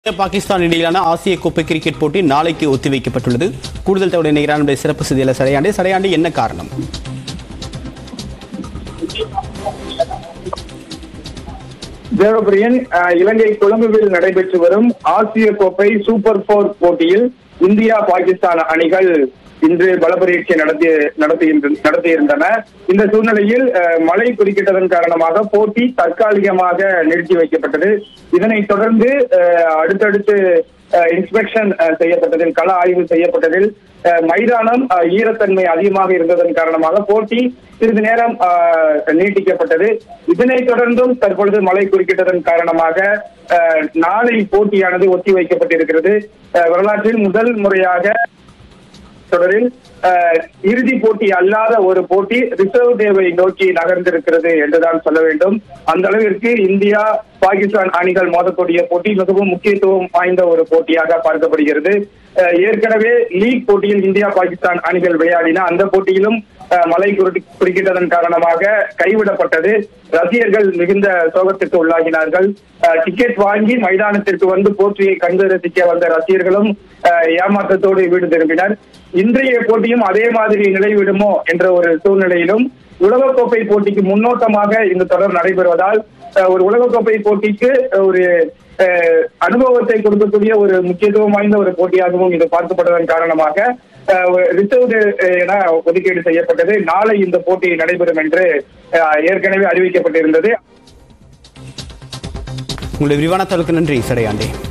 பாகிஸ்தான் இடையிலான ஆசிய கோப்பை கிரிக்கெட் போட்டி நாளைக்கு ஒத்திவைக்கப்பட்டுள்ளது கூடுதல் தகவலை இணைகிறார் நம்முடைய சிறப்பு செய்தியாளர் சடையாண்டி சடையாண்டி என்ன காரணம் தேவபிரியன் அஹ், இலங்கை கொழும்புவில் நடைபெற்று வரும் ஆசிய கோப்பை சூப்பர் போர் போட்டியில் இந்தியா பாகிஸ்தான் அணிகள் இன்று பலப்பரீட்சை நடத்தி நடத்துகின்ற நடத்தியிருந்தன இந்த சூழ்நிலையில் அஹ், மழை குறுக்கிட்டதன் காரணமாக போட்டி தற்காலிகமாக நிறுத்தி வைக்கப்பட்டது இதனைத் தொடர்ந்து அஹ், அடுத்தடுத்து இன்ஸ்பெக்ஷன் செய்யப்பட்டதில் கள ஆய்வு செய்யப்பட்டதில் அஹ், மைதானம் அஹ், ஈரத்தன்மை அதிகமாக இருந்ததன் காரணமாக போட்டி சிறிது நேரம் அஹ், நீட்டிக்கப்பட்டது இதனைத் தொடர்ந்தும் தற்பொழுது மழை குறுக்கிட்டதன் காரணமாக அஹ், நாளை போட்டியானது ஒத்தி வைக்கப்பட்டிருக்கிறது அஹ், வரலாற்றில் முதல் முறையாக தொடரில் அஹ், இறுதிப் போட்டி அல்லாத ஒரு போட்டி ரிசர்வ் டேவை நோக்கி நகர்ந்திருக்கிறது என்றுதான் சொல்ல வேண்டும் அந்த அளவிற்கு இந்தியா பாகிஸ்தான் அணிகள் மோதக்கூடிய போட்டி மிகவும் முக்கியத்துவம் வாய்ந்த ஒரு போட்டியாக பார்க்கப்படுகிறது அஹ், ஏற்கனவே லீக் போட்டியில் இந்தியா பாகிஸ்தான் அணிகள் விளையாடின அந்த போட்டியிலும் அஹ், மழை குறுக்கி- குறுக்கிட்டதன் காரணமாக கைவிடப்பட்டது ரசிகர்கள் மிகுந்த சோகத்திற்கு உள்ளாகினார்கள் அஹ், டிக்கெட் வாங்கி மைதானத்திற்கு வந்து போட்டியை கண்டு ரசிக்க வந்த ரசிகர்களும் அஹ், ஏமாற்றத்தோடு வீடு திரும்பினர் இன்றைய போட்டியும் அதே மாதிரி நிலைவிடுமோ என்ற ஒரு சூழ்நிலையிலும் உலகக்கோப்பை போட்டிக்கு முன்னோட்டமாக இந்த தொடர் நடைபெறுவதால் அஹ், ஒரு உலகக்கோப்பை போட்டிக்கு ஒரு அஹ், அனுபவத்தை கொடுக்கக்கூடிய ஒரு முக்கியத்துவம் வாய்ந்த ஒரு போட்டியாகவும் இது பார்க்கப்படுவதன் காரணமாக ரிசர்வ் என ஒதுக்கீடு செய்யப்பட்டது நாளை இந்த போட்டி நடைபெறும் என்று அஹ், ஏற்கனவே அறிவிக்கப்பட்டிருந்தது உங்களுடைய விரிவான தகவலுக்கு நன்றி சடையாண்டி